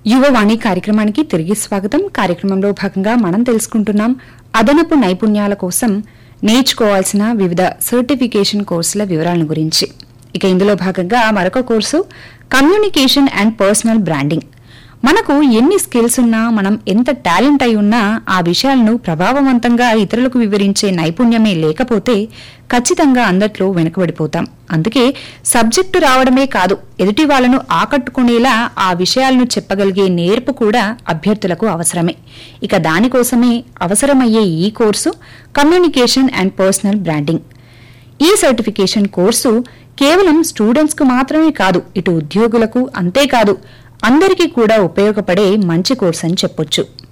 యువవాణి కార్యక్రమానికి తిరిగి స్వాగతం కార్యక్రమంలో భాగంగా మనం తెలుసుకుంటున్నాం అదనపు నైపుణ్యాల కోసం నేర్చుకోవాల్సిన వివిధ సర్టిఫికేషన్ కోర్సుల వివరాలను గురించి ఇక ఇందులో భాగంగా మరొక course communication and personal branding మనకు ఎన్ని స్కిల్స్ ఉన్నా మనం ఎంత టాలెంట్ అయి ఉన్నా ఆ విషయాలను ప్రభావవంతంగా ఇతరులకు వివరించే నైపుణ్యమే లేకపోతే ఖచ్చితంగా అందట్లో వెనుకబడిపోతాం అందుకే సబ్జెక్టు రావడమే కాదు ఎదుటి వాళ్ళను ఆకట్టుకునేలా ఆ విషయాలను చెప్పగలిగే నేర్పు కూడా అభ్యర్థులకు అవసరమే ఇక దానికోసమే అవసరమయ్యే ఈ course communication and personal branding ఈ సర్టిఫికేషన్ కోర్సు కేవలం స్టూడెంట్స్ కు మాత్రమే కాదు ఇటు ఉద్యోగులకు అంతేకాదు అందరికీ కూడా ఉపయోగపడే మంచి కోర్స్ అని చెప్పొచ్చు